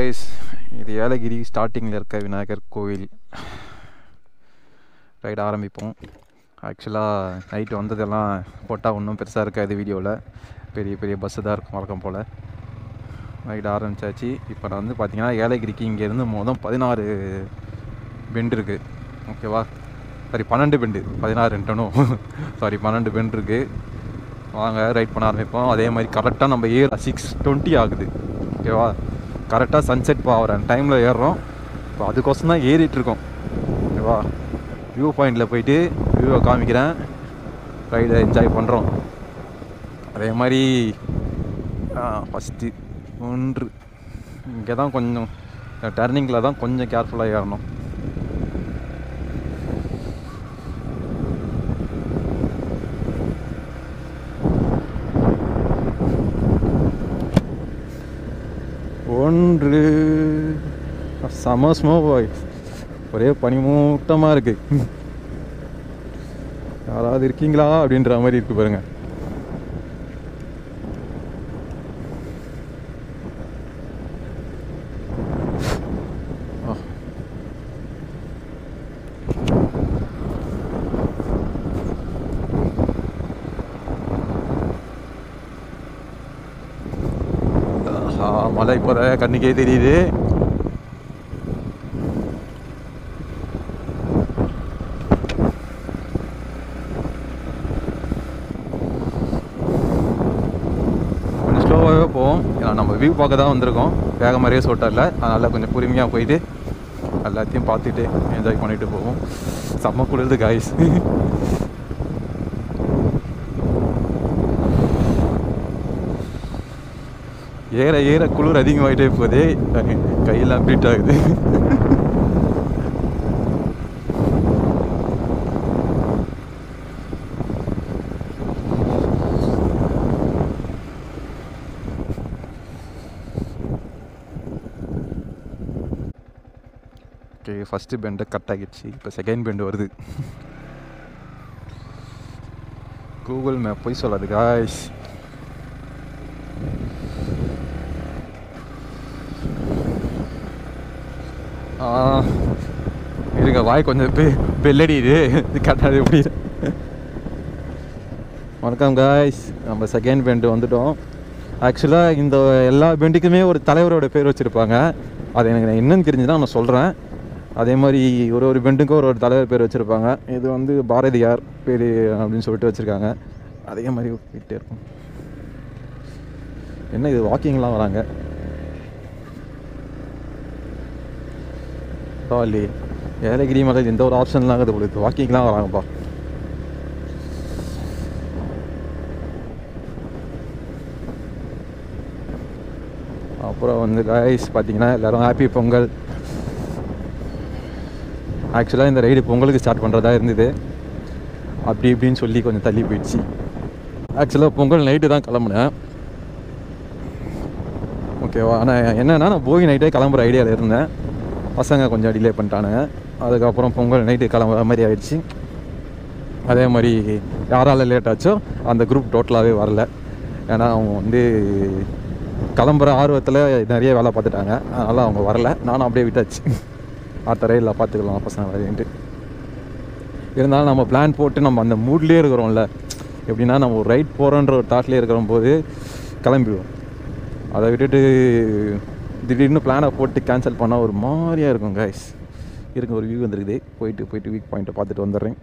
Guys இது ஏலகிரி ஸ்டார்டிங்கில் இருக்க விநாயகர் கோவில் ரைட் ஆரம்பிப்போம் ஆக்சுவலாக நைட்டு வந்ததெல்லாம் போட்டால் ஒன்றும் பெருசாக இருக்காது வீடியோவில் பெரிய பெரிய பஸ்ஸு தான் இருக்கும் வழக்கம் போல் ரைட் ஆரம்பிச்சாச்சு இப்போ நான் வந்து பார்த்தீங்கன்னா ஏலகிரிக்கு இங்கேருந்து மொதல் பதினாறு பெண்ட் இருக்குது ஓகேவா சாரி பன்னெண்டு பெண்டு பதினாறு ரெண்டனும் சாரி பன்னெண்டு பெண்ட் இருக்குது வாங்க ரைட் பண்ண ஆரம்பிப்போம் அதே மாதிரி கரெக்டாக நம்ம ஏர் சிக்ஸ் டுவெண்ட்டி ஆகுது ஓகேவா கரெக்டாக சன்செட் ஆகிற டைமில் ஏறுறோம் இப்போ அதுக்கோசம் தான் ஏறிட்டுருக்கோம் ஓகேவா வியூ பாயிண்டில் போயிட்டு வியூவை காமிக்கிறேன் ரைடை என்ஜாய் பண்ணுறோம் அதே மாதிரி ஃபஸ்ட்டு ஒன்று இங்கே தான் கொஞ்சம் டர்னிங்கில் தான் கொஞ்சம் கேர்ஃபுல்லாக ஏறணும் ஒன்று செம ஸ்மோ பாய் ஒரே பனிமூட்டமாக இருக்கு யாராவது இருக்கீங்களா அப்படின்ற மாதிரி இருக்கு பாருங்க ஆ. ஆஹா, மழை இப்போதான் கண்ணுக்கே தெரியுது கொஞ்சம் ஸ்லோவாகவே போவோம் ஏன்னா நம்ம வியூ பார்க்க தான் வந்திருக்கோம் வேக மாதிரியே சொல்லிட்டல அதனால் கொஞ்சம் பொறுமையாக போயிட்டு எல்லாத்தையும் பார்த்துட்டு என்ஜாய் பண்ணிட்டு போவோம் செம்ம குளிர்து காய்ஸ் ஏற ஏற குளிர் அதிகமாகிட்டே போகுது கையெல்லாம் பீட் ஆகுது ஓகே ஃபஸ்ட்டு பெண்டை கட் ஆகிடுச்சு இப்போ செகண்ட் பெண்டு வருது கூகுள் மேப் போய் சொல்லாது காய்ஸ் ஆ, இருங்க வாய் கொஞ்சம் பெ பெல்லடியுது இது கட்டாது எப்படி வணக்கம் காய்ஸ் நம்ம செகண்ட் பெண்டு வந்துட்டோம் ஆக்சுவலாக இந்த எல்லா பெண்டுக்குமே ஒரு தலைவரோட பேர் வச்சுருப்பாங்க அது எனக்கு நான் என்னன்னு தெரிஞ்சுதான் நான் சொல்கிறேன் அதே மாதிரி ஒரு ஒரு பெண்டுக்கும் ஒரு ஒரு தலைவர் பேர் வச்சுருப்பாங்க இது வந்து பாரதியார் பேர் அப்படின்னு சொல்லிட்டு வச்சுருக்காங்க அதே மாதிரி போயிட்டே இருக்கும் என்ன இது வாக்கிங்லாம் வராங்க பரவாயில்லையே ஏலகிரி மலை எந்த ஒரு ஆப்ஷன்லாம் இருக்குது உங்களுக்கு வாக்கிங்லாம் வராங்கப்பா அப்புறம் வந்து காய்ஸ் பார்த்தீங்கன்னா எல்லோரும் ஹாப்பி பொங்கல் ஆக்சுவலாக இந்த ரைடு பொங்கலுக்கு ஸ்டார்ட் பண்ணுறதா இருந்தது அப்படி இப்படின்னு சொல்லி கொஞ்சம் தள்ளி போயிடுச்சு ஆக்சுவலாக பொங்கல் நைட்டு தான் கிளம்புனேன் ஓகேவா ஆனால் என்னென்னா நான் போகி நைட்டே கிளம்புற ஐடியாவில் இருந்தேன் பசங்க கொஞ்சம் டிலே பண்ணிட்டானுங்க அதுக்கப்புறம் பொங்கல் நைட்டு கிளம்புற மாதிரி ஆயிடுச்சு அதே மாதிரி யாரால லேட் ஆச்சோ அந்த குரூப் டோட்டலாகவே வரல ஏன்னா அவங்க வந்து கிளம்புற ஆர்வத்தில் நிறைய வேலை பார்த்துட்டாங்க அதனால் அவங்க வரல நானும் அப்படியே விட்டாச்சு அடுத்த ரயிலில் பார்த்துக்கலாம் பசங்க வரேன்ட்டு இருந்தாலும் நம்ம பிளான் போட்டு நம்ம அந்த மூட்லேயே இருக்கிறோம்ல எப்படின்னா நம்ம ஒரு ரைட் போகிறோன்ற ஒரு தாட்லேயே இருக்கிற போது கிளம்பிடுவோம் அதை விட்டுட்டு திடீர்னு பிளானை போட்டு கேன்சல் பண்ணால் ஒரு மாதிரியாக இருக்கும் கைஸ் இருக்க ஒரு வியூ வந்துருக்குது போயிட்டு போயிட்டு வீக் பாயிண்ட்டை பார்த்துட்டு வந்துடுறேன்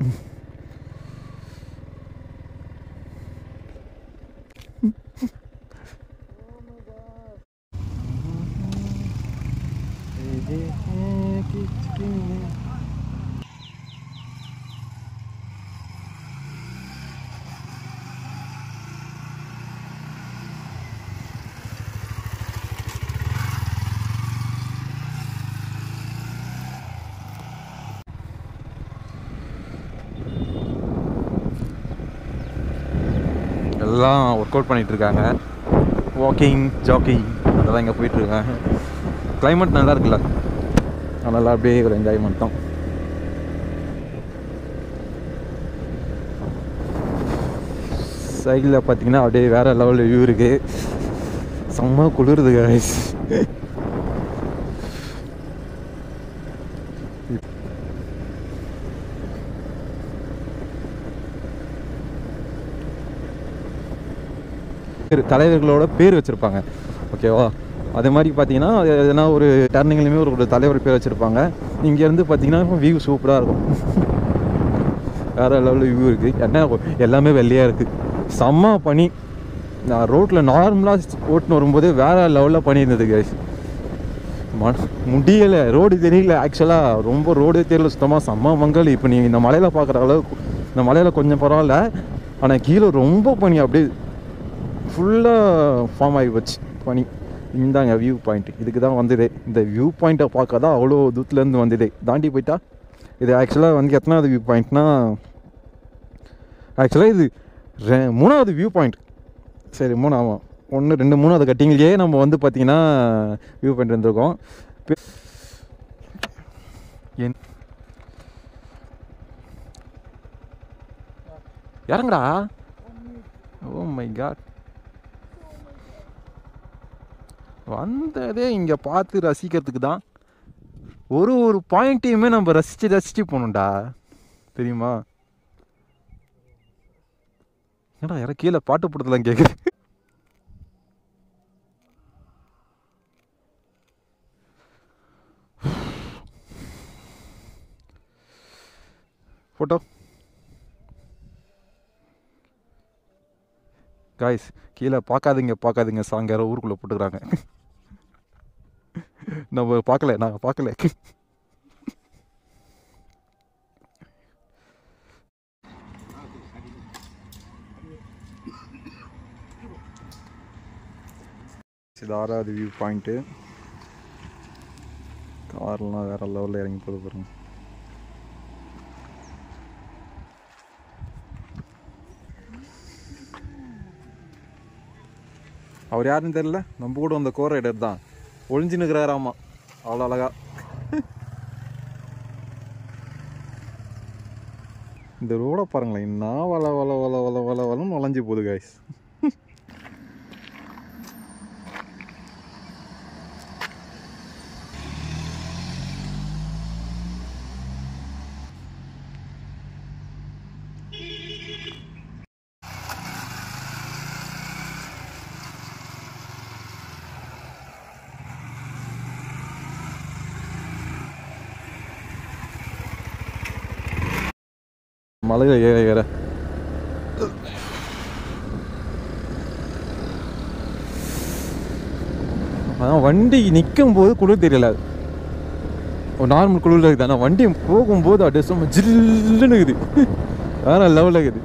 எல்லாம் ஒர்க் அவுட் பண்ணிட்டு இருக்காங்க வாக்கிங் ஜாக்கிங் அதெல்லாம் இங்கே போயிட்டுருக்காங்க climate நல்லா இருக்குல்ல அதனால் அப்படியே ஒரு என்ஜாய்மெண்ட் தான் சைடில் பார்த்தீங்கன்னா அப்படியே வேறு லெவலில் வியூ இருக்குது செம்ம குளிருது guys பேர் தலைவர்களோட பேர் வச்சுருப்பாங்க ஓகேவா அதே மாதிரி பார்த்தீங்கன்னா எதனா ஒரு டர்னிங்லையுமே ஒரு ஒரு தலைவர் பேர் வச்சுருப்பாங்க இங்கேருந்து பார்த்தீங்கன்னா வியூ சூப்பராக இருக்கும் வேறு லெவலில் வியூ இருக்குது என்ன எல்லாமே வெள்ளையாக இருக்குது செம்ம பனி நான் ரோட்டில் நார்மலாக ஓட்டுன்னு வரும்போது வேறு லெவலில் பனி இருந்தது guys ம முடியலை ரோடு தெரியல ஆக்சுவலாக ரொம்ப ரோடே தெரியல சுத்தமாக செம்ம மங்கல் இப்போ நீங்கள் இந்த மலையில் பார்க்குற அளவுக்கு இந்த மலையில் கொஞ்சம் பரவாயில்ல ஆனால் கீழே ரொம்ப பனி அப்படியே ஃபுல்லாக ஃபார்ம் ஆகி போச்சு பனி இந்தாங்க வியூ பாயிண்ட் இதுக்கு தான் வந்ததே இந்த வியூ பாயிண்ட்டை பார்க்க தான் அவ்வளோ தூரத்துலேருந்து வந்ததே தாண்டி போயிட்டா இது ஆக்சுவலாக வந்து எத்தனாவது வியூ பாயிண்ட்னா ஆக்சுவலாக இது ரெ- மூணாவது வியூ பாயிண்ட் சரி மூணு ஆமாம் ஒன்று ரெண்டு மூணாவது கட்டிங்லேயே நம்ம வந்து பார்த்திங்கன்னா வியூ பாயிண்ட் இருந்திருக்கோம் பே- என் இறங்குடா ஓ மை காட் வந்ததே இங்கே பார்த்து ரசிக்கிறதுக்கு தான் ஒரு ஒரு பாயிண்ட்டையுமே நம்ம ரசித்து ரசித்து போகணும்டா தெரியுமா என்னடா யாரோ கீழே பாட்டு போடுறதுலாம் கேட்குது ஃபோட்டோ காய்ஸ் கீழே பார்க்காதீங்க பார்க்காதீங்க சாங் யாரோ ஊருக்குள்ளே போட்டுக்கிறாங்க நம்ம பார்க்கல நாங்கள் பார்க்கல இது ஆறாவது வியூ பாயிண்ட்டு கார்லாம் வேற லெவலில் இறங்கி போகுது பாருங்க அவர் யாருன்னு தெரியல நம்ம கூட வந்த கோர ரைடர் தான் ஒளிஞ்சு நிற்கிறாராமா அவ்வளோ அழகா இந்த ரோட பாருங்களேன் என்ன வள வள வள வள வள வளன்னு வளைஞ்சு போகுது காய்ஸ் மலையில் ஏற ஏற ஆனால் வண்டி நிற்கும் போது குளிர் தெரியல ஒரு நார்மல் குளிரில் இருக்குது ஆனால் வண்டி போகும்போது அப்படியே சும்மா ஜில்லுன்னு இருக்குது வேற லெவலில் இருக்குது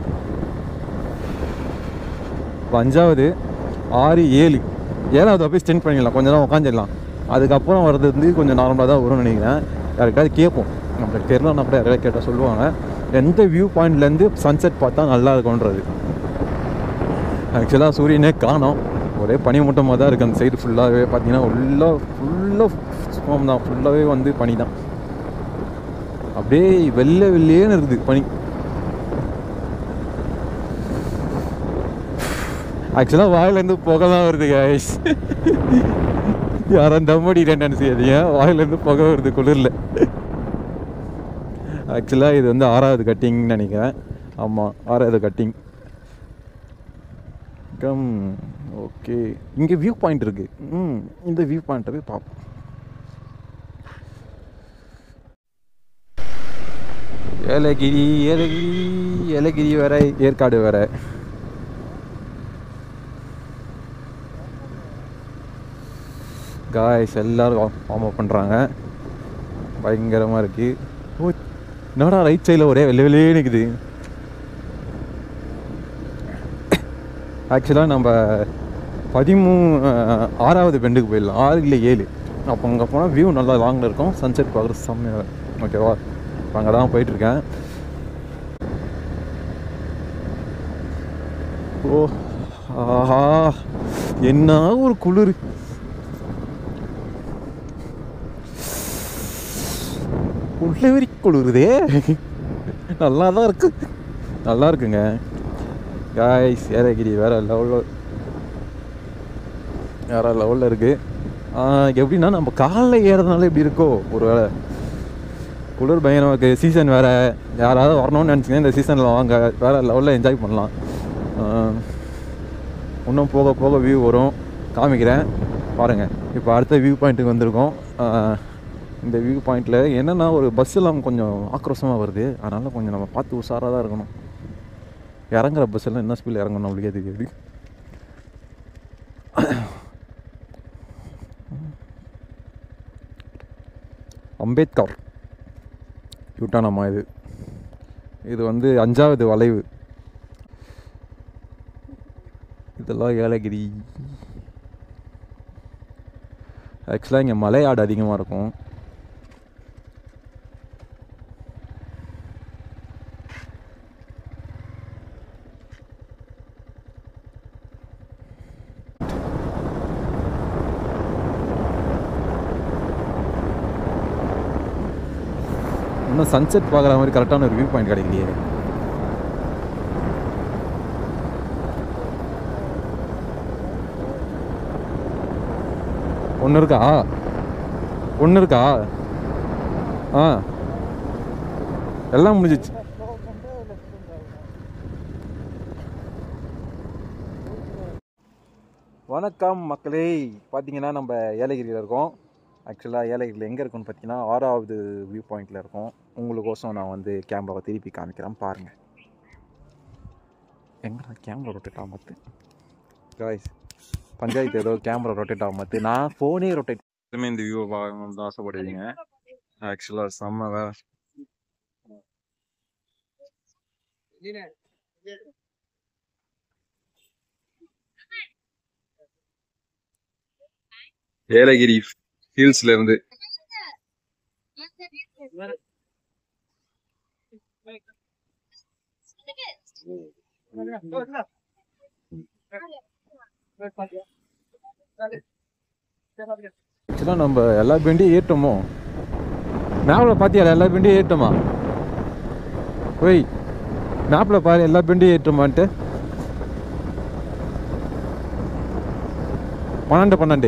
இப்போ அஞ்சாவது ஆறு ஏழு ஏழாவது அப்படியே ஸ்டென்ட் பண்ணிடலாம் கொஞ்ச நேரம் உட்காந்துடலாம் அதுக்கப்புறம் வர்றது வந்து கொஞ்சம் நார்மலாக தான் வரும்னு நினைக்கிறேன் யாருக்காவது கேட்போம் நம்மளுக்கு தெரியலன்னா கூட யாராவது கேட்டால் சொல்லுவாங்க எந்த வியூ பாயிண்ட்லேருந்து சன்செட் பார்த்தா நல்லா இருக்கும்ன்றது ஆக்சுவலாக சூரியனே காணோம் ஒரே பனிமூட்டமாக தான் இருக்குது அந்த சைடு ஃபுல்லாகவே பார்த்தீங்கன்னா ஃபுல்லாக ஃபுல்லாக ஸ்மோம் தான் ஃபுல்லாகவே வந்து பனி தான் அப்படியே வெள்ளை வெள்ளையேன்னு இருக்குது பனி ஆக்சுவலாக வாயிலேருந்து புகை தான் வருது கைஸ் யாரும் தம் அடிக்கிறேன்னு செய்யாதீங்க வாயிலேருந்து புகை வருது குளிரில் ஆக்சுவலாக இது வந்து ஆறாவது கட்டிங்னு நினைக்கிறேன் ஆமாம் ஆறாவது கட்டிங் கம் ஓகே இங்கே வியூ பாயிண்ட் இருக்குது ம் இந்த வியூ பாயிண்ட்டை போய் பார்ப்போம் ஏலகிரி ஏலகிரி ஏலகிரி வேற ஏற்காடு வேற காய்ஸ் எல்லாரும் வார்ம் அப் பண்ணுறாங்க பயங்கரமாக இருக்குது ஓ என்னடா ரைட் சைடில் ஒரே வெள்ளை வெளியே நிற்குது ஆக்சுவலாக நம்ம பதிமூணு அஹ், ஆறாவது பெண்டுக்கு போயிடலாம் ஆறு இல்லை ஏழு அப்போ அங்கே போனால் வியூ நல்லா லாங்கில் இருக்கும் சன்செட் பார்க்குறது செம்மையாக ஓகேவா அங்கே தான் போயிட்டுருக்கேன் ஓ ஆஹா என்ன ஒரு குளிர் உள்ள வரைக்கும் குளிருதே நல்லா தான் இருக்கு நல்லா இருக்குங்க காய்ஸ் ஏலகிரி வேற லெவலில் வேற லெவலில் இருக்குது எப்படின்னா நம்ம காலைல ஏறதுனால எப்படி இருக்கோ ஒரு வேளை குளிர் பயங்கரமாக இருக்குது சீசன் வேறு யாராவது வரணும்னு நினச்சிங்கன்னா இந்த சீசனில் வாங்க வேறு லெவலில் என்ஜாய் பண்ணலாம் ஆ, இன்னும் போக போக வியூ வரும் காமிக்கிறேன் பாருங்கள் இப்போ அடுத்த வியூ பாயிண்ட்டுக்கு வந்திருக்கோம் ஆஹ், இந்த வியூ பாயிண்ட்டில் என்னென்னா ஒரு பஸ் எல்லாம் கொஞ்சம் ஆக்ரோஷமாக வருது அதனால் கொஞ்சம் நம்ம பார்த்து உஷாராக தான் இருக்கணும் இறங்குற பஸ் எல்லாம் என்ன ஸ்பீடில் இறங்கணும் நம்மளுக்கே தெரியாது அம்பேத்கர் யூட்டானம்மா இது இது வந்து அஞ்சாவது வளைவு இதெல்லாம் ஏலகிரி ஆக்சுவலாக இங்கே மலையாடு அதிகமாக இருக்கும் இன்னும் சன்செட் பார்க்குற மாதிரி கரெக்டான ஒரு வியூ பாயிண்ட் கிடைக்கலையே ஒன்று இருக்கா ஒன்று இருக்கா ஆ எல்லாம் முடிஞ்சிச்சு வணக்கம் மக்களே பார்த்தீங்கன்னா நம்ம ஏலகிரியில் இருக்கோம் ஆக்சுவலாக ஏலகிரியில் எங்கே இருக்குன்னு பார்த்தீங்கன்னா ஆறாவது வியூ பாயிண்டில் இருக்கோம் உங்களுக்கோசம் நான் வந்து கேமராவை திருப்பி காமிக்கிறேன் பாருங்கள் எங்கடா கேமரா ரொட்டேட் ஆக மாற்று காய்ஸ் பஞ்சாயத்து ஏதோ கேமரா ரொட்டேட் ஆக மாற்று நான் ஃபோனே ரொட்டேட் எல்லாமே இந்த வியூவை பார்க்கணும்னு தான் ஆசைப்படுவீங்க ஆக்சுவலாக செம்ம வே ஏலகிரி ஹில்ஸ்ல இருந்து ஆக்சுவலாக நம்ம எல்லா பெண்டையும் ஏற்றோமோ மேப்பில் பார்த்தியா எல்லா பெண்டையும் ஏற்றோமா ஒய் மேப்பில் பாரு எல்லா பெண்டையும் ஏற்றோமான்ட்டு பன்னெண்டு பன்னெண்டு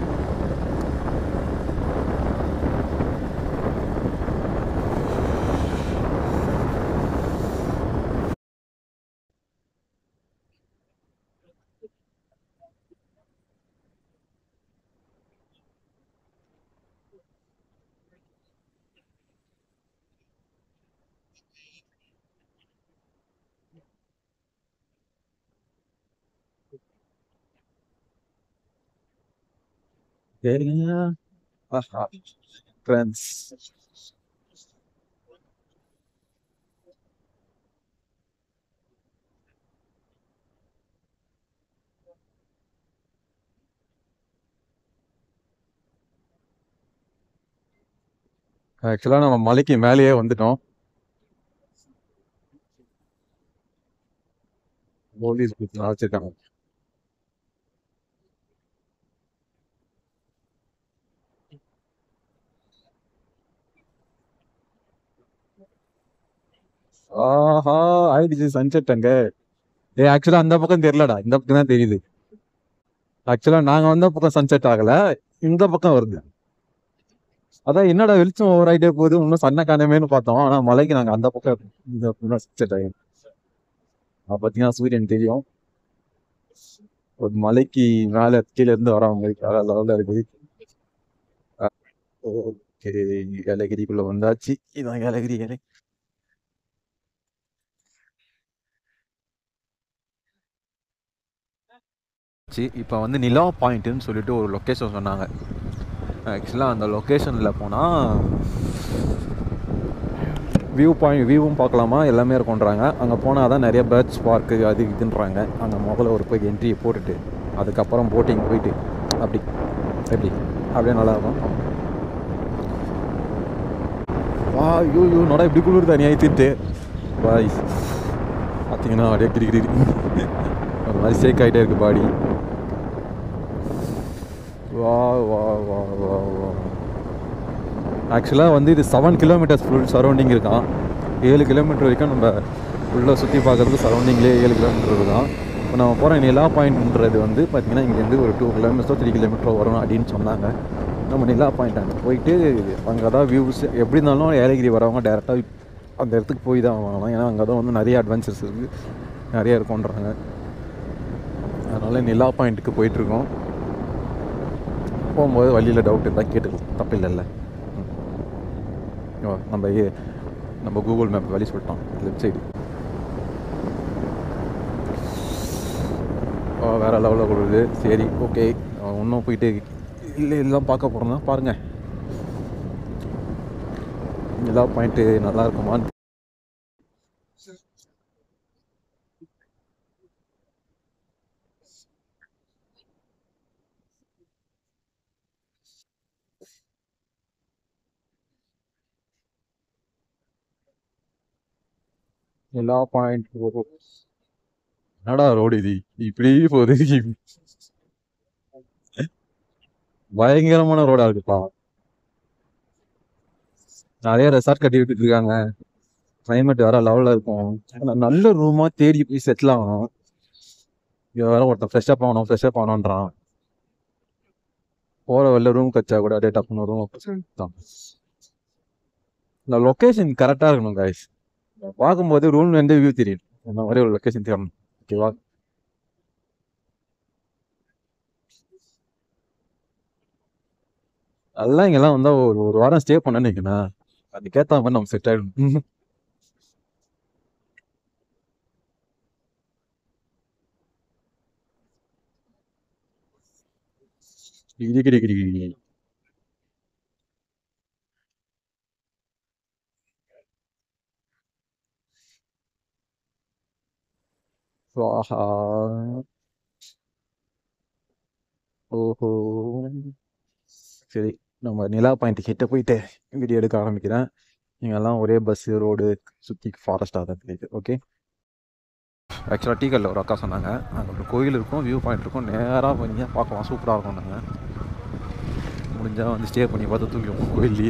சரிங்க ஆஹா ஃப்ரெண்ட்ஸ் ஆக்சுவலாக நம்ம மலைக்கு மேலேயே வந்துட்டோம் போலீஸ் வச்சிருக்காங்க ஆஹா ஆயிடுச்சு சன்செட் அங்க ஏ ஆக்சுவலா அந்த பக்கம் தெரியலடா இந்த பக்கம் தான் தெரியுது ஆக்சுவலா நாங்க வந்த பக்கம் சன்செட் ஆகல இந்த பக்கம் வருது அதான் என்னடா வெளிச்சம் ஓவர் ஆயிட்டே போகுது இன்னும் சன்ன காணமேன்னு பார்த்தோம் ஆனா மலைக்கு நாங்க அந்த பக்கம் இந்த பக்கம் சன்செட் ஆகும் பாத்தீங்கன்னா சூரியன் தெரியும் ஒரு மலைக்கு மேல கீழ இருந்து வரவங்க வேற லெவல்ல இருக்குது ஓகே ஏலகிரிக்குள்ள வந்தாச்சு இதான் ஏலகிரி ஏலை இப்போ வந்து நிலா பாயிண்ட்டுன்னு சொல்லிட்டு ஒரு லொக்கேஷன் சொன்னாங்க ஆக்சுவலாக அந்த லொக்கேஷனில் போனால் வியூ பாயிண்ட் வியூவும் பார்க்கலாமா எல்லாமே இருக்குன்றாங்க அங்கே போனால் தான் நிறைய பேர்ட்ஸ் பார்க்கு அது இதுன்றாங்க அங்கே முதல்ல ஒரு போய் என்ட்ரியை போட்டுட்டு அதுக்கப்புறம் போட்டிங் போயிட்டு அப்படி எப்படி அப்படியே நல்லாயிருக்கும் வா ஐயோ ஐயோ நட இப்படி குளிர் தனியாக திட்டு பாய் பார்த்தீங்கன்னா அப்படியே கிரி கிரி ஒரு மாதிரி ஷேக் ஆகிட்டே இருக்கு பாடி வா வா வா வா வா ஆக்சுவலாக வந்து இது செவன் கிலோமீட்டர்ஸ் ஃபுல் சரௌண்டிங் இருக்கான் ஏழு கிலோமீட்டர் வரைக்கும் நம்ம உள்ளே சுற்றி பார்க்குறதுக்கு சரௌண்டிங்லேயே ஏழு கிலோமீட்டர் இருக்கான் இப்போ நம்ம போகிற நிலா பாயிண்ட்ன்றது வந்து பார்த்திங்கன்னா இங்கேருந்து ஒரு டூ கிலோமீட்டரோ த்ரீ கிலோமீட்டரோ வரும் அப்படின்னு சொன்னாங்க நம்ம நிலா பாயிண்ட் அங்கே போயிட்டு அங்கே தான் வியூஸ் எப்படி இருந்தாலும் ஏலகிரி வரவங்க டேரெக்டாக அந்த இடத்துக்கு போய் தான் வாங்கலாம் ஏன்னா அங்கே தான் வந்து நிறைய அட்வென்ச்சர்ஸ் இருக்குது நிறைய இருக்கும்ன்றாங்க அதனால் நிலா பாயிண்ட்டுக்கு போயிட்டுருக்கோம் போகும்போது வழியில் டவுட் இருந்தால் கேட்டுக்கலாம் தப்பு இல்லைல்ல ம். ஓ நம்ம ஏ- நம்ம கூகுள் மேப் வழி சொல்லிட்டோம் லெஃப்ட் சைடு ஓ வேறு லெவலில் கொடுக்குது சரி ஓகே இன்னும் போயிட்டு இல்லை இதெல்லாம் பார்க்க போகிறோம்னா பாருங்கள் நிலா பாயிண்ட்டு நல்லா இருக்குமான்னு நிலா பாயிண்ட் என்னடா ரோடு இது இப்படி போகுது பயங்கரமான ரோடா இருக்குப்பா நிறைய ரெசார்ட் கட்டி விட்டுட்டு இருக்காங்க கிளைமேட் வேற லெவலில் இருக்கும் ஆனா நல்ல ரூமா தேடி போய் செட்டில் ஆகணும் இங்க வேற ஒருத்தன் ஃப்ரெஷ்ஷப் ஆகணும் ஃப்ரெஷ்ஷப் ஆகணுன்றான் போகிற வெளில ரூம் கச்சா கூட அப்படியே டப்புனு ரூம் தான் இந்த லொக்கேஷன் கரெக்டாக இருக்கணும் guys பார்க்கும்போது ரூம் வந்து வியூ தெரியும் அந்த மாதிரி ஒரு லொக்கேஷன் தேடணும் ஓகேவா அதெல்லாம் இங்கெல்லாம் வந்தா ஒரு ஒரு வாரம் ஸ்டே பண்ணேன்னு வைக்கணும் அதுக்கேற்ற மாதிரி நம்ம செட் ஆகிடும் டிகிரி கிடி கிடி கிடி ஆஹா ஓஹோ சரி நம்ம நிலா பாயிண்ட் கிட்ட போயிட்டு வீடியோ எடுக்க ஆரம்பிக்கிறேன் இங்கெல்லாம் ஒரே பஸ்ஸு ரோடு சுற்றி ஃபாரஸ்டாக தான் தெரியுது ஓகே ஆக்சுவலாக டீக்கல்ல ஒரு அக்கா சொன்னாங்க அங்கே ஒரு கோயில் இருக்கும் வியூ பாயிண்ட் இருக்கும் நேராக பண்ணி பார்க்கலாம் சூப்பராக இருக்கும் நாங்கள் முடிஞ்சால் வந்து ஸ்டே பண்ணி பார்த்து தூக்கிடுவோம் கோயில்லையே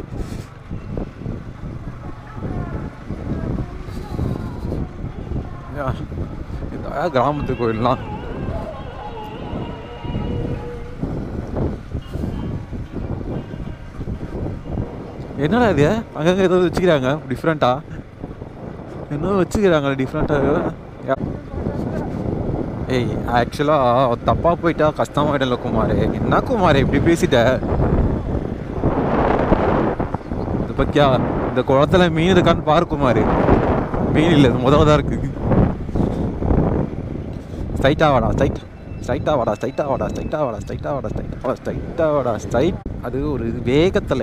யா, இந்த கிராமத்து கோயில்லாம் என்னடா இது அங்கங்கே ஏதோ வச்சுக்கிறாங்க டிஃப்ரெண்ட்டாக என்ன வச்சுக்கிறாங்க டிஃப்ரெண்ட்டாக ஏய் ஆக்சுவலாக தப்பாக போயிட்டா கஷ்டமாயிடல குமார் என்ன குமார் இப்படி பேசிட்ட இது பக்கியா இந்த குளத்துல மீன் இருக்கான்னு பாரு குமார் மீன் இல்லை இது முதல் தான் இருக்கு ஸ்ட்ரைட்டாக வாடா ஸ்ட்ரைட் ஸ்ட்ரைட்டாக வாடா ஸ்ட்ரைட்டாக வாடா ஸ்ட்ரைட்டாக வாடா ஸ்ட்ரைட்டாக வாடா ஸ்ட்ரைட்டாக வாடா ஸ்ட்ரைட்டாக வாடா ஸ்ட்ரைட் அது ஒரு இது வேகத்தில்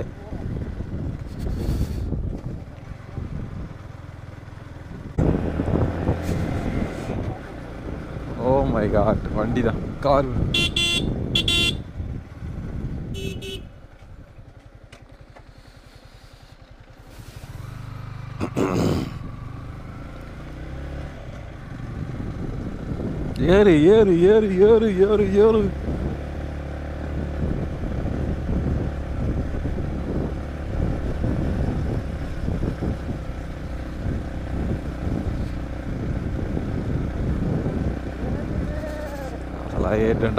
ஓ மை காட் வண்டி தான் கார் ஏறு ஏறு ஏறு ஏறு ஏறு ஏறு அதெல்லாம் ஏற்றேன்டா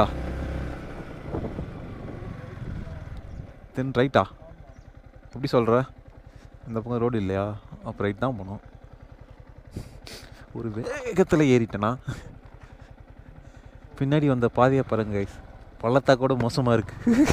தென் ரைட்டா எப்படி சொல்கிற இந்த பக்கம் ரோடு இல்லையா அப்போ ரைட் தான் போகணும் ஒரு வேகத்தில் ஏறிட்டேனா பின்னாடி வந்த பாதையை பாருங்க கைஸ் பள்ளத்தா கூட மோசமாக இருக்கு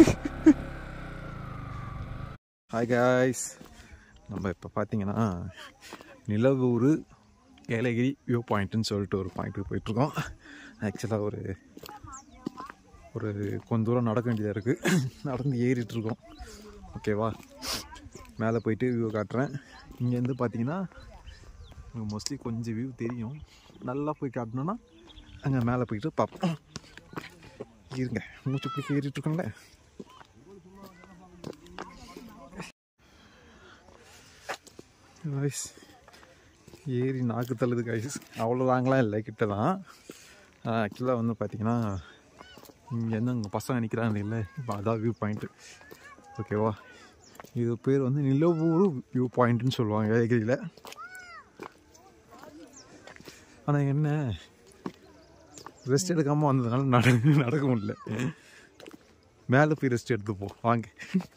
ஹாய் காய்ஸ் நம்ம இப்போ பார்த்தீங்கன்னா நிலவூர் ஏலகிரி வியூ பாயிண்ட்டுன்னு சொல்லிட்டு ஒரு பாயிண்ட்டுக்கு போயிட்டுருக்கோம் ஆக்சுவலாக ஒரு ஒரு கொஞ்ச தூரம் நடக்க வேண்டியதாக இருக்குது நடந்து ஏறிட்டு இருக்கோம் ஓகேவா மேலே போயிட்டு வியூ காட்டுறேன் இங்கேருந்து பார்த்தீங்கன்னா மோஸ்ட்லி கொஞ்சம் வியூ தெரியும் நல்லா போய் காட்டணும்னா அங்கே மேலே போயிட்டு பார்ப்போம் இருங்க மூச்சு பிடிக்க ஏறிட்டு இருக்கோம்ல காய்ஸ் ஏறி நாக்கு தள்ளுது காய்ஸ் அவ்வளோ லாங்கெலாம் இல்லை கிட்ட தான் ஆக்சுவலாக வந்து பார்த்தீங்கன்னா இங்கேருந்து அங்கே பசங்க நிற்கிறாங்க இல்லை இப்போ அதான் வியூ பாயிண்ட்டு ஓகேவா இது பேர் வந்து நிலவூர் வியூ பாயிண்ட்டுன்னு சொல்லுவாங்க ஏகிரியில் ஆனால் என்ன ரெஸ்ட் எடுக்காமல் வந்ததுனால நட நடக்க முடியல மேலே போய் ரெஸ்ட் எடுத்துப்போம் வாங்க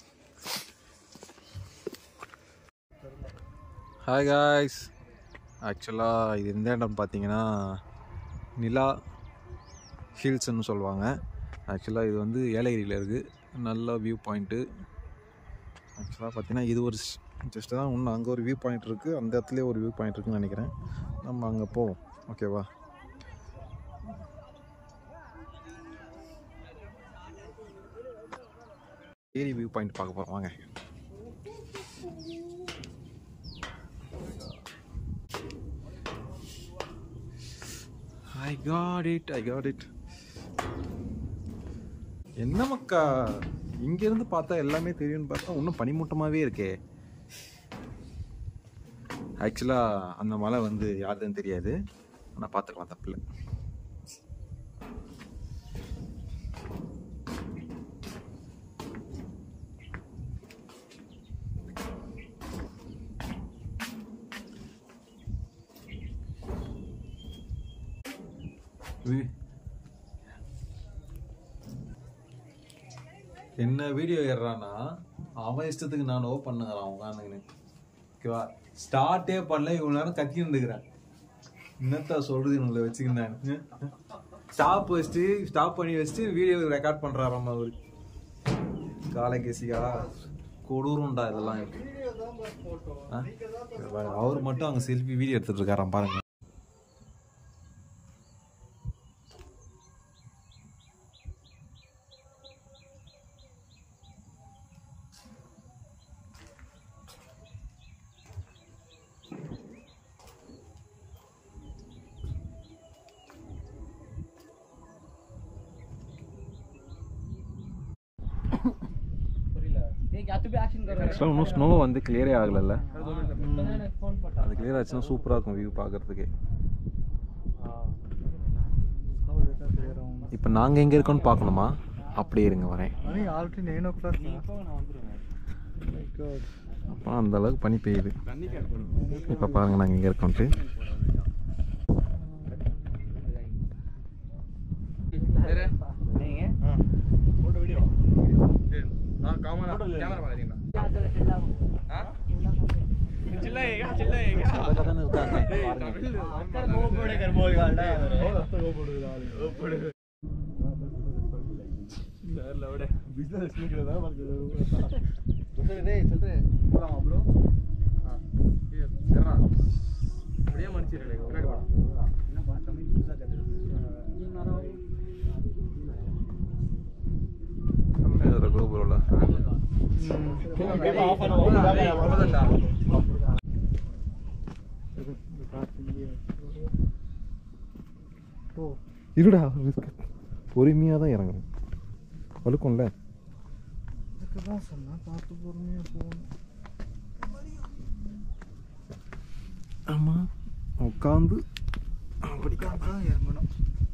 ஹாய் காய்ஸ் ஆக்சுவலாக இது எந்த இடம் பார்த்தீங்கன்னா நிலா ஹில்ஸ்னு சொல்லுவாங்க ஆக்சுவலாக இது வந்து ஏலகிரியில் இருக்குது நல்ல வியூ பாயிண்ட்டு ஆக்சுவலாக பார்த்தீங்கன்னா இது ஒரு ஜஸ்ட் தான் இன்னும் அங்கே ஒரு வியூ பாயிண்ட் இருக்குது அந்த இடத்துலேயே ஒரு வியூ பாயிண்ட் இருக்குன்னு நினைக்கிறேன் நம்ம அங்கே போவோம் ஓகேவா ஏரி வியூ பாயிண்ட் பார்க்க போகிறோம் வாங்க I got it I got it என்ன மக்கா இங்கேருந்து பார்த்தா எல்லாமே தெரியும்னு பார்த்தா இன்னும் பனிமூட்டமாகவே இருக்கே ஆக்சுவலாக அந்த மலை வந்து யாருதுன்னு தெரியாது ஆனால் பார்த்துக்கலாம் தப்பில்லை என்ன வீடியோ ஏறுறான்னா அவன் இஷ்டத்துக்கு நான் ஓ பண்ணுங்கிறான் உட்காந்துக்கின்னு ஓகேவா ஸ்டார்ட்டே பண்ணல இவ்வளோ நேரம் கத்தின்னு இருக்கிறேன் என்னத்தா சொல்றது உங்களை வச்சுக்கிட்டேன் ஸ்டாப் வச்சுட்டு ஸ்டாப் பண்ணி வச்சுட்டு வீடியோ ரெக்கார்ட் பண்றாராம் அவரு காலகேசியா கொடூரம்டா இதெல்லாம் ஆ? இங்க பாருங்க, அவர் மட்டும் அங்க செல்ஃபி வீடியோ எடுத்துட்டு இருக்காராம் பாருங்க ஆக்சுவலாக இன்னும் ஸ்னோ வந்து கிளியரே ஆகலைல்ல அது கிளியர் ஆச்சுன்னா சூப்பராக இருக்கும் வியூ பார்க்கறதுக்கு இப்போ நாங்கள் எங்கே இருக்கோம்னு பார்க்கணுமா அப்படியே இருங்க வரேன் ஆல்ரெடி நைன் ஓ கிளாக் அப்போ அந்த அளவுக்கு பனி பெய்யுது இப்போ பாருங்க நாங்கள் எங்கே இருக்கோம்ட்டு கோபுரோல இருடா பொறுமையாக தான் இறங்கணும் வழுக்கும்ல இதுக்கு தான் சொன்னேன் பார்த்து பொறுமையாக போகணும் ஆமாம் உட்காந்து அப்படிக்காக தான் இறங்கணும்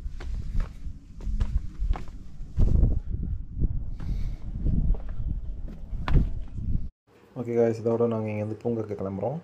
ஓகே காய்ஸ் இதோட நாங்கள் இங்கேருந்து பூங்காக்கு கிளம்புறோம்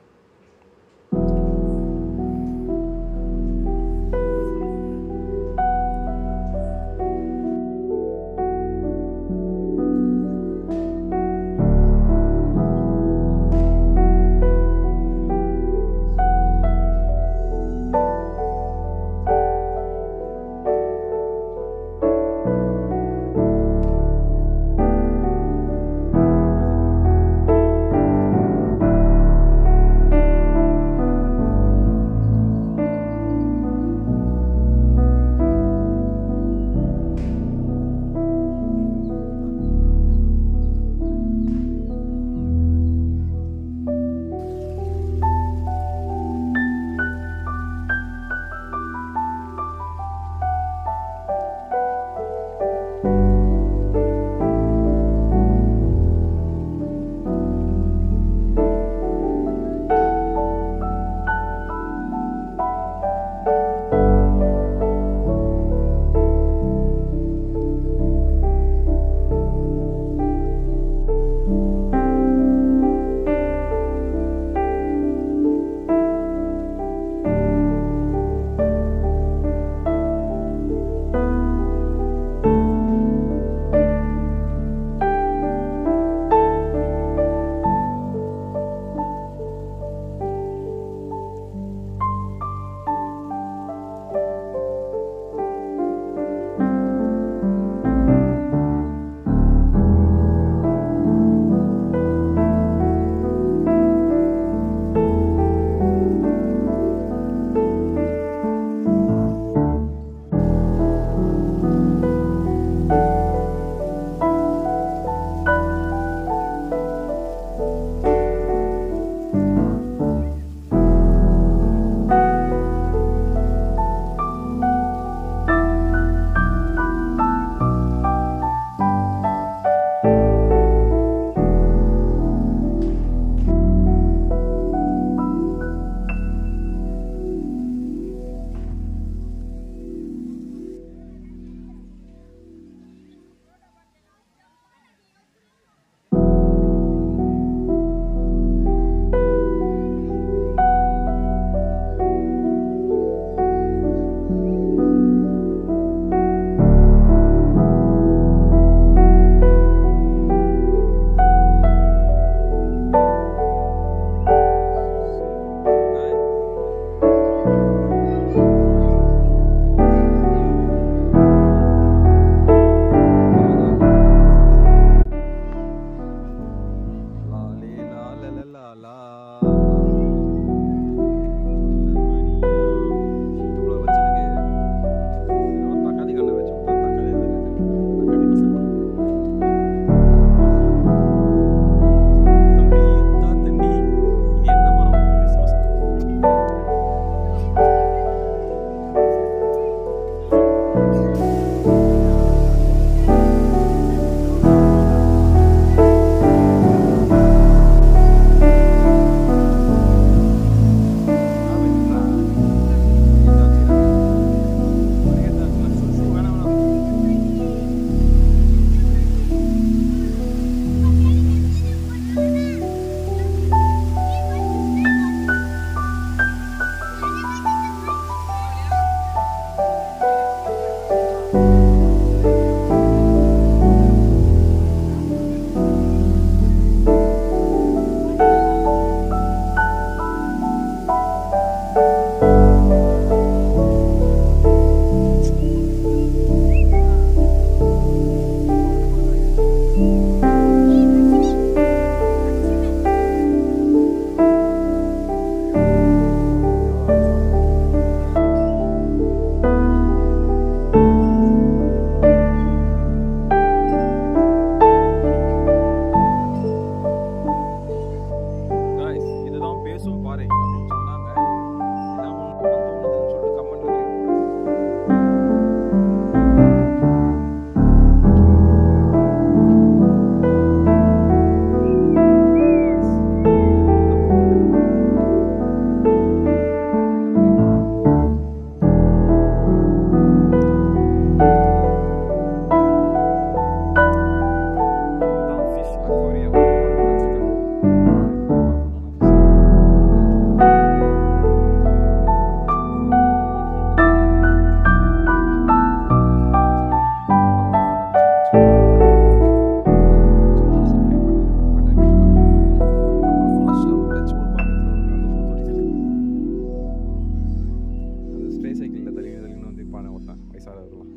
சைக்கிளில் தள்ளி தள்ளின்னு வந்து பானை ஓட்டேன் வயசானவர்களாம்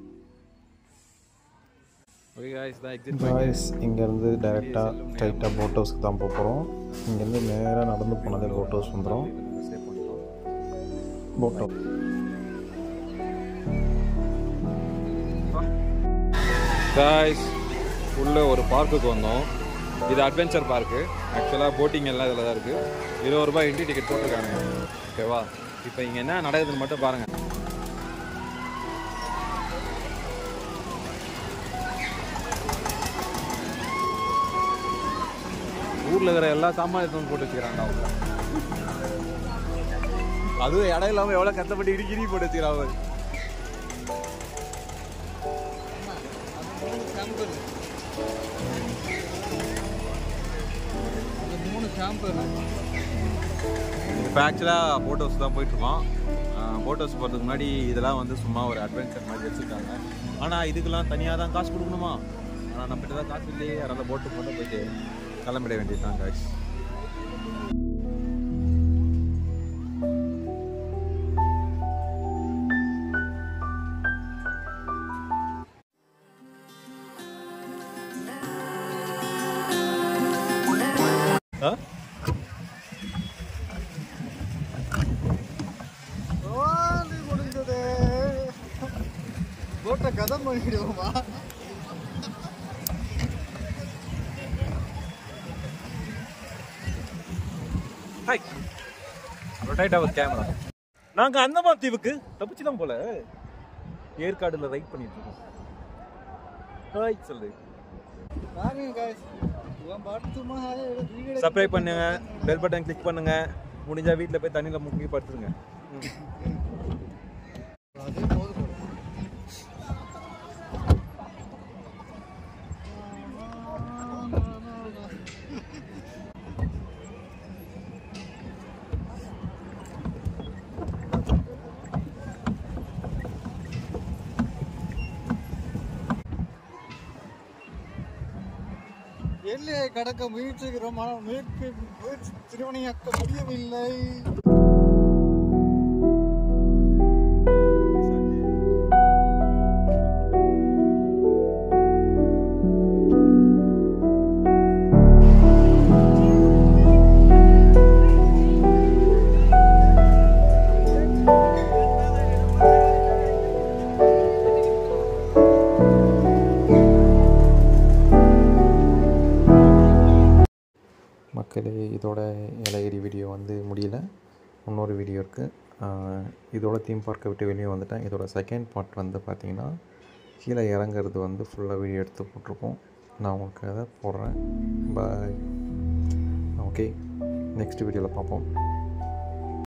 ஓகே காய்ஸ் தான் எக்ஸிட் காய்ஸ் இங்கேருந்து டைரெக்டாக ஸ்ட்ரைட்டாக போட் ஹவுஸ்க்கு தான் போக போகிறோம் இங்கேருந்து நேராக நடந்து போனதே போட் ஹவுஸ் வந்துடும் ஸ்டே பண்ணிட்டோம் போட் ஹவுஸ் காய்ஸ் உள்ள ஒரு பார்க்குக்கு வந்தோம் இது அட்வென்ச்சர் பார்க்கு ஆக்சுவலாக போட்டிங் எல்லாம் இதில் தான் இருக்குது இருபது ரூபாய் என்ட்ரி டிக்கெட் போட்டிருக்காங்க ஓகேவா இப்போ இங்கே என்ன நடக்குதுன்னு மட்டும் பாருங்கள் ஊரில் இருக்கிற எல்லா சாமான் எடுத்து போட்டு வச்சுக்கிறாங்க அவங்க அதுவும் இடம் இல்லாமல் எவ்வளோ கஷ்டப்பட்டு இடி கிரி போட்டு வச்சுக்கிறாங்க மூணு கேம்பு இப்போ ஆக்சுவலாக போட் ஹவுஸ் தான் போயிட்டுருக்கோம் போட் ஹவுஸ் போகிறதுக்கு முன்னாடி இதெல்லாம் வந்து சும்மா ஒரு அட்வென்ச்சர் மாதிரி வச்சுருக்காங்க ஆனால் இதுக்கெல்லாம் தனியாக தான் காசு கொடுக்கணுமா ஆனால் நம்மகிட்ட தான் காசு இல்லையே அதனால் போட்டு மட்டும் போயிட்டு கிளம்பிட வேண்டியது தான் காய்ஸ் ஆ முடிஞ்சது போட்டை கதம் பண்ணிடுவோமா ஹாய் ரொட்டேட் அவர் கேமரா நாங்கள் அந்தமான் தீவுக்கு தப்பிச்சு தான் போல ஏற்காடுல ரைட் பண்ணிட்டு இருக்கோம் ஹாய் சொல்லு பாருங்க காய்ஸ் இவன் பாட்டு சும்மா வீடியோ சப்ஸ்கிரைப் பண்ணுங்க பெல் பட்டன் கிளிக் பண்ணுங்க முடிஞ்சா வீட்டில் போய் தண்ணியில் முக்கி படுத்துருங்க அதே போதும் எல்லையை கடக்க முயற்சிக்கிறோம் ஆனால் முயற்சி முயற்சி திருவனையாக்க முடியவில்லை மக்களே இதோட ஏலகிரி வீடியோ வந்து முடியல இன்னொரு வீடியோ இருக்குது இதோட தீம் பார்க்கை விட்டு வெளியே வந்துட்டேன் இதோட செகண்ட் பார்ட் வந்து பார்த்திங்கன்னா கீழே இறங்குறது வந்து ஃபுல்லாக வீடியோ எடுத்து போட்டிருக்கோம் நான் உங்களுக்கு அதை போடுறேன் பாய் ஓகே நெக்ஸ்ட் வீடியோவில் பார்ப்போம்